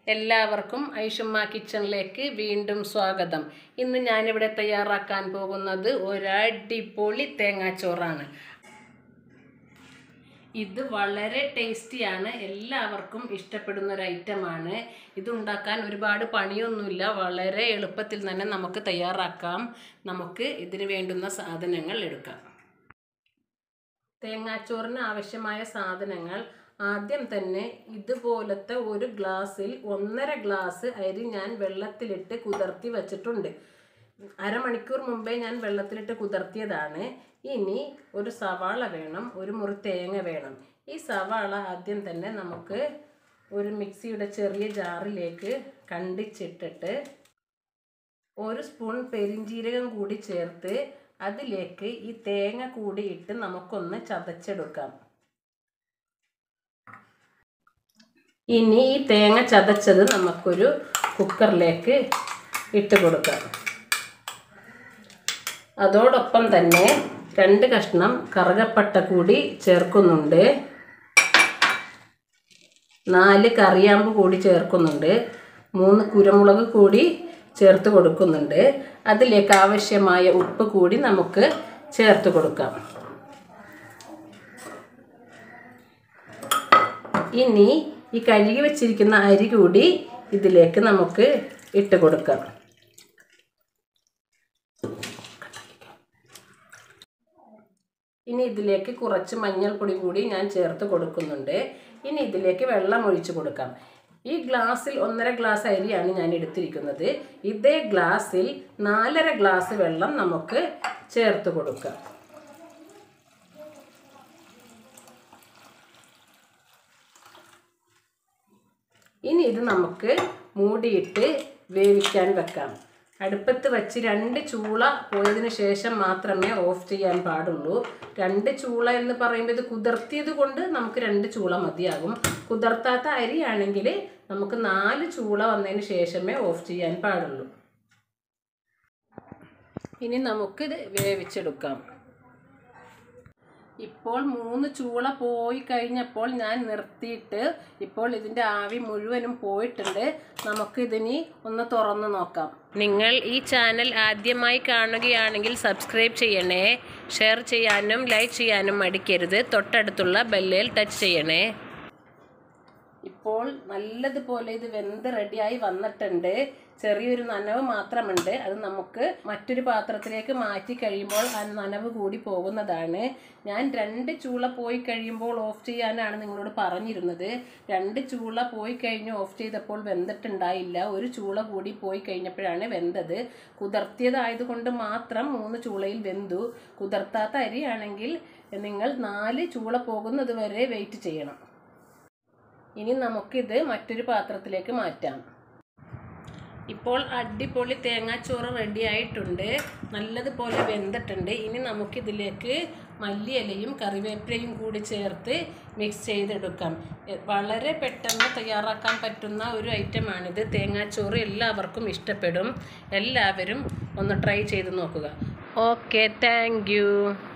എല്ലാവർക്കും ഐഷുമ്മ കിച്ചണിലേക്ക് വീണ്ടും സ്വാഗതം ഇന്ന് ഞാനിവിടെ തയ്യാറാക്കാൻ പോകുന്നത് ഒരടിപൊളി തേങ്ങാച്ചോറാണ് ഇത് വളരെ ടേസ്റ്റിയാണ് എല്ലാവർക്കും ഇഷ്ടപ്പെടുന്ന ഒരു ഐറ്റമാണ് ഇതുണ്ടാക്കാൻ ഒരുപാട് പണിയൊന്നുമില്ല വളരെ എളുപ്പത്തിൽ തന്നെ നമുക്ക് തയ്യാറാക്കാം നമുക്ക് ഇതിന് വേണ്ടുന്ന സാധനങ്ങൾ എടുക്കാം തേങ്ങാച്ചോറിന് ആവശ്യമായ സാധനങ്ങൾ ആദ്യം തന്നെ ഇതുപോലത്തെ ഒരു ഗ്ലാസ്സിൽ ഒന്നര ഗ്ലാസ് അരി ഞാൻ വെള്ളത്തിലിട്ട് കുതിർത്തി വച്ചിട്ടുണ്ട് അരമണിക്കൂർ മുമ്പേ ഞാൻ വെള്ളത്തിലിട്ട് കുതിർത്തിയതാണ് ഇനി ഒരു സവാള വേണം ഒരു മുറി തേങ്ങ വേണം ഈ സവാള ആദ്യം തന്നെ നമുക്ക് ഒരു മിക്സിയുടെ ചെറിയ ജാറിലേക്ക് കണ്ടിച്ചിട്ടിട്ട് ഒരു സ്പൂൺ പെരിഞ്ജീരകം കൂടി ചേർത്ത് അതിലേക്ക് ഈ തേങ്ങ കൂടി ഇട്ട് നമുക്കൊന്ന് ചതച്ചെടുക്കാം ഇനി ഈ തേങ്ങ ചതച്ചത് നമുക്കൊരു കുക്കറിലേക്ക് ഇട്ട് കൊടുക്കാം അതോടൊപ്പം തന്നെ രണ്ട് കഷ്ണം കറുകപ്പട്ട കൂടി ചേർക്കുന്നുണ്ട് നാല് കറിയാമ്പ് കൂടി ചേർക്കുന്നുണ്ട് മൂന്ന് കുരുമുളക് കൂടി ചേർത്ത് കൊടുക്കുന്നുണ്ട് അതിലേക്ക് ആവശ്യമായ ഉപ്പ് കൂടി നമുക്ക് ചേർത്ത് കൊടുക്കാം ഇനി ഈ കഴുകി വെച്ചിരിക്കുന്ന അരി കൂടി ഇതിലേക്ക് നമുക്ക് ഇട്ട് കൊടുക്കാം ഇനി ഇതിലേക്ക് കുറച്ച് മഞ്ഞൾപ്പൊടി കൂടി ഞാൻ ചേർത്ത് കൊടുക്കുന്നുണ്ട് ഇനി ഇതിലേക്ക് വെള്ളം ഒഴിച്ച് കൊടുക്കാം ഈ ഗ്ലാസ്സിൽ ഒന്നര ഗ്ലാസ് അരിയാണ് ഞാൻ എടുത്തിരിക്കുന്നത് ഇതേ ഗ്ലാസ്സിൽ നാലര ഗ്ലാസ് വെള്ളം നമുക്ക് ചേർത്ത് കൊടുക്കാം ഇനി ഇത് നമുക്ക് മൂടിയിട്ട് വേവിക്കാൻ വെക്കാം അടുപ്പത്ത് വെച്ച് രണ്ട് ചൂള പോയതിന് ശേഷം മാത്രമേ ഓഫ് ചെയ്യാൻ പാടുള്ളൂ രണ്ട് ചൂള എന്ന് പറയുമ്പോൾ ഇത് കുതിർത്തിയത് കൊണ്ട് നമുക്ക് രണ്ട് ചൂള മതിയാകും കുതിർത്താത്ത അരിയാണെങ്കിൽ നമുക്ക് നാല് ചൂള വന്നതിന് ശേഷമേ ഓഫ് ചെയ്യാൻ പാടുള്ളൂ ഇനി നമുക്കിത് വേവിച്ചെടുക്കാം ഇപ്പോൾ മൂന്ന് ചൂള പോയി കഴിഞ്ഞപ്പോൾ ഞാൻ നിർത്തിയിട്ട് ഇപ്പോൾ ഇതിൻ്റെ ആവി മുഴുവനും പോയിട്ടുണ്ട് നമുക്കിതിനി ഒന്ന് തുറന്ന് നോക്കാം നിങ്ങൾ ഈ ചാനൽ ആദ്യമായി കാണുകയാണെങ്കിൽ സബ്സ്ക്രൈബ് ചെയ്യണേ ഷെയർ ചെയ്യാനും ലൈക്ക് ചെയ്യാനും മടിക്കരുത് തൊട്ടടുത്തുള്ള ബെല്ലിൽ ടച്ച് ചെയ്യണേ ഇപ്പോൾ നല്ലതുപോലെ ഇത് വെന്ത് റെഡിയായി വന്നിട്ടുണ്ട് ചെറിയൊരു നനവ് മാത്രമുണ്ട് അത് നമുക്ക് മറ്റൊരു പാത്രത്തിലേക്ക് മാറ്റി കഴിയുമ്പോൾ ആ നനവ് കൂടി പോകുന്നതാണ് ഞാൻ രണ്ട് ചൂള പോയി കഴിയുമ്പോൾ ഓഫ് ചെയ്യാനാണ് നിങ്ങളോട് പറഞ്ഞിരുന്നത് രണ്ട് ചൂള പോയി കഴിഞ്ഞ് ഓഫ് ചെയ്തപ്പോൾ വെന്തിട്ടുണ്ടായില്ല ഒരു ചൂള കൂടി പോയി കഴിഞ്ഞപ്പോഴാണ് വെന്തത് കുതിർത്തിയതായതുകൊണ്ട് മാത്രം മൂന്ന് ചൂളയിൽ വെന്തു കുതിർത്താത്ത അരിയാണെങ്കിൽ നിങ്ങൾ നാല് ചൂള പോകുന്നത് വരെ വെയിറ്റ് ചെയ്യണം ഇനി നമുക്കിത് മറ്റൊരു പാത്രത്തിലേക്ക് മാറ്റാം ഇപ്പോൾ അടിപൊളി തേങ്ങാച്ചോറ് റെഡി ആയിട്ടുണ്ട് നല്ലതുപോലെ വെന്തിട്ടുണ്ട് ഇനി നമുക്കിതിലേക്ക് മല്ലിയിലയും കറിവേപ്പിലയും കൂടി ചേർത്ത് മിക്സ് ചെയ്തെടുക്കാം വളരെ പെട്ടെന്ന് തയ്യാറാക്കാൻ പറ്റുന്ന ഒരു ഐറ്റമാണിത് തേങ്ങാച്ചോറ് എല്ലാവർക്കും ഇഷ്ടപ്പെടും എല്ലാവരും ഒന്ന് ട്രൈ ചെയ്ത് നോക്കുക ഓക്കെ താങ്ക്